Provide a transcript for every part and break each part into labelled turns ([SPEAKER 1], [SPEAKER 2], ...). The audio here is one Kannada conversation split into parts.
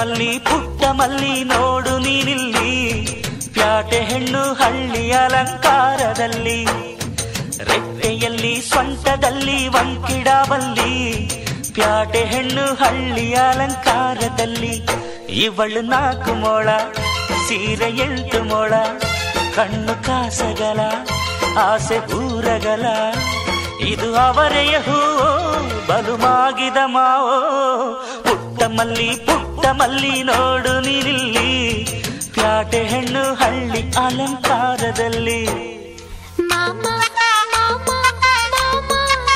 [SPEAKER 1] ಮಲ್ಲಿ ಪುಟ್ಟ ಮಲ್ಲಿ ನೋಡು ನೀನಿಲ್ಲಿ ಪ್ಯಾಟೆ ಹೆಣ್ಣು ಹಳ್ಳಿ ಅಲಂಕಾರದಲ್ಲಿ ರೆಟ್ಟೆಯಲ್ಲಿ ಸ್ವಂಟದಲ್ಲಿ ವಂಕಿಡಬಲ್ಲಿ ಪ್ಯಾಟೆ ಹೆಣ್ಣು ಹಳ್ಳಿ ಅಲಂಕಾರದಲ್ಲಿ ಇವಳು ನಾಲ್ಕು ಮೊಳ ಸೀರೆ ಎಂಟು ಮೊಳ ಕಣ್ಣು ಕಾಸಗಲ ಆಸೆ ಊರಗಲ ಇದು ಅವರೆಯ ಹೂವೋ ಬಲುಮಾಗಿದ ಮಾವೋ ಪುಟ್ಟ ಮಲ್ಲಿ ಪುಟ್ಟ ಮಲ್ಲಿ ನೋಡು ನೀನಿಲ್ಲಿ ಪ್ಯಾಟೆ ಹೆಣ್ಣು ಹಳ್ಳಿ ಅಲಂಕಾರದಲ್ಲಿ
[SPEAKER 2] ಮಾಮ ಮಾಮ ಮಾಮ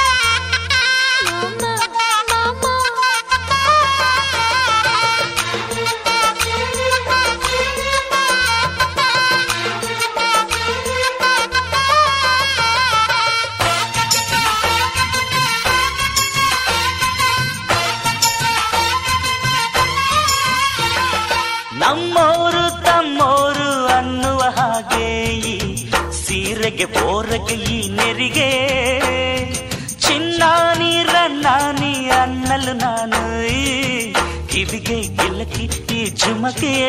[SPEAKER 1] ನಮ್ಮೋರು ತಮ್ಮೋರು ಅನ್ನುವ ಹಾಗೆ ಈ ಸೀರೆಗೆ ಬೋರಗೆ ಈ ನೆರಿಗೆ ಚಿನ್ನಾನಿ ರನ್ನಾನಿ ಅನ್ನಲು ನಾನು ಈ ಕಿವಿಗೆ ಗಿಲ್ಲಕಿ ಈ ಜುಮಕೆಯೇ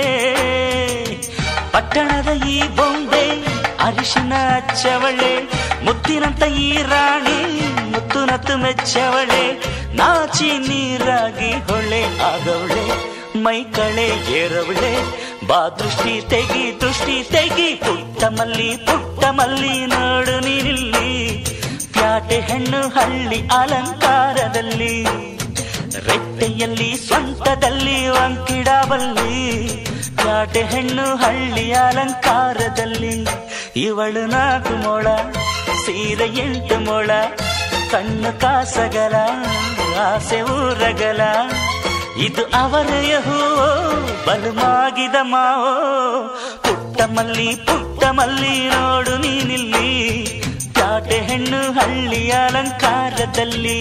[SPEAKER 1] ಪಟ್ಟಣದ ಈ ಬೊಂಬೆ ಅರಿಶಿನ ಹಚ್ಚವಳೆ ಮುತ್ತಿನಂತ ಈ ರಾಣಿ ಮುತ್ತು ನತ್ತು ಮೆಚ್ಚವಳೆ ನಾಚಿ ನೀರಾಗಿ ಹೊಳೆ ಆಗವಳೆ ಮೈ ಕಳೆ ಏರವಳೆ ಬಾ ದೃಷ್ಟಿ ತೆಗಿ ದೃಷ್ಟಿ ತೆಗಿ ಪುಟ್ಟ ಮಲ್ಲಿ ಪುಟ್ಟ ಮಲ್ಲಿ ನೋಡು ನೀನಿಲ್ಲಿ ಪ್ಯಾಟೆ ಹೆಣ್ಣು ಹಳ್ಳಿ ಅಲಂಕಾರದಲ್ಲಿ ರೆಟ್ಟೆಯಲ್ಲಿ ಸ್ವಂತದಲ್ಲಿ ವಂಕಿಡಬಲ್ಲಿ ಪ್ಯಾಟೆ ಹೆಣ್ಣು ಹಳ್ಳಿ ಅಲಂಕಾರದಲ್ಲಿ ಇವಳು ನಾಲ್ಕು ಮೊಳ ಸೀರೆ ಎಂಟು ಮೊಳ ಕಣ್ಣು ಕಾಸಗಲ ಆಸೆ ಊರಗಲ ಇದು ಅವರೆಯ ಹೂವೋ ಬಲುಮಾಗಿದ ಮಾವೋ ಪುಟ್ಟ ಮಲ್ಲಿ ಪುಟ್ಟ ಮಲ್ಲಿ ನೋಡು ನೀನಿಲ್ಲಿ ಪ್ಯಾಟೆ ಹೆಣ್ಣು ಹಳ್ಳಿ ಅಲಂಕಾರದಲ್ಲಿ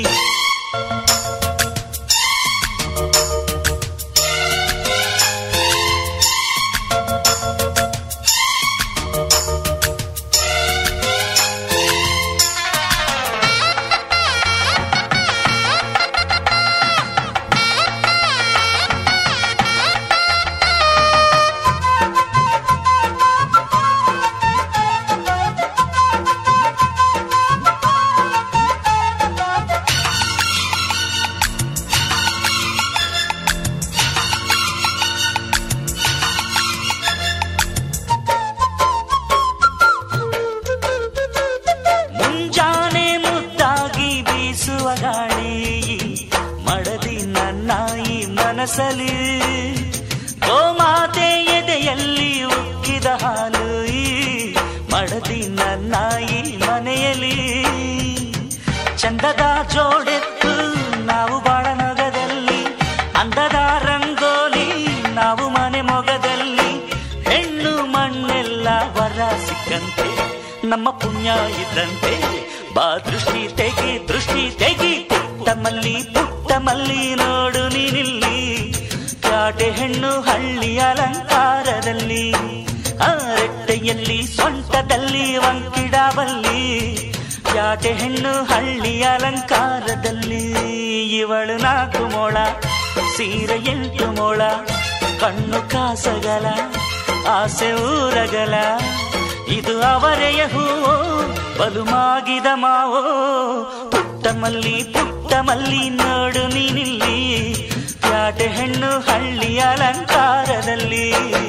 [SPEAKER 1] ಮುಂಜಾನೆ ಮುದ್ದಾಗಿ ಬೀಸುವ ಗಾಳಿ ಮಡದಿ ನನ್ನ ಈ ಮನಸ್ಸಲ್ಲಿ ಗೋಮಾತೆ ಎದೆಯಲ್ಲಿ ಉಕ್ಕಿದ ಹಾಲು ಈ ಮಡದಿ ನನ್ನ ಈ ಮನೆಯಲ್ಲಿ ಚಂದದ ಜೋಡೆತ್ತು ನಾವು ಬಾಳ ನಗದಲ್ಲಿ ಅಂದದ ರಂಗೋಲಿ ನಾವು ಮನೆ ಮೊಗದಲ್ಲಿ ಹೆಣ್ಣು ಮಣ್ಣೆಲ್ಲ ವರ ಸಿಕ್ಕಂತೆ ನಮ್ಮ ಪುಣ್ಯ ಇದ್ದಂತೆ ಬಾ ದೃಷ್ಟಿ ತೆಗಿ ದೃಷ್ಟಿ ತೆಗಿ ಪುಟ್ಟ ಮಲ್ಲಿ ಪುಟ್ಟ ಮಲ್ಲಿ ನೋಡು ನೀನಿಲ್ಲಿ ಕಾಟೆ ಹೆಣ್ಣು ಹಳ್ಳಿ ಅಲಂಕಾರದಲ್ಲಿ ಆ ರೆಟ್ಟೆಯಲ್ಲಿ ಸೊಂಟದಲ್ಲಿ ವಂಕಿಡಬಲ್ಲಿ ಯಾಟೆ ಹೆಣ್ಣು ಹಳ್ಳಿ ಅಲಂಕಾರದಲ್ಲಿ ಇವಳು ನಾಲ್ಕು ಮೊಳ ಸೀರೆ ಎಂಟು ಮೊಳ ಕಣ್ಣು ಕಾಸಗಲ ಆಸೆ ಊರಗಲ ಇದು ಅವರೆಯ ಹೂವೋ ಬಲುಮಾಗಿದ ಮಾವೋ ಪುಟ್ಟ ಮಲ್ಲಿ ಪುಟ್ಟ ಮಲ್ಲಿ ನೋಡು ನೀನಿಲ್ಲಿ ಪ್ಯಾಟೆ ಹೆಣ್ಣು ಹಳ್ಳಿ ಅಲಂಕಾರದಲ್ಲಿ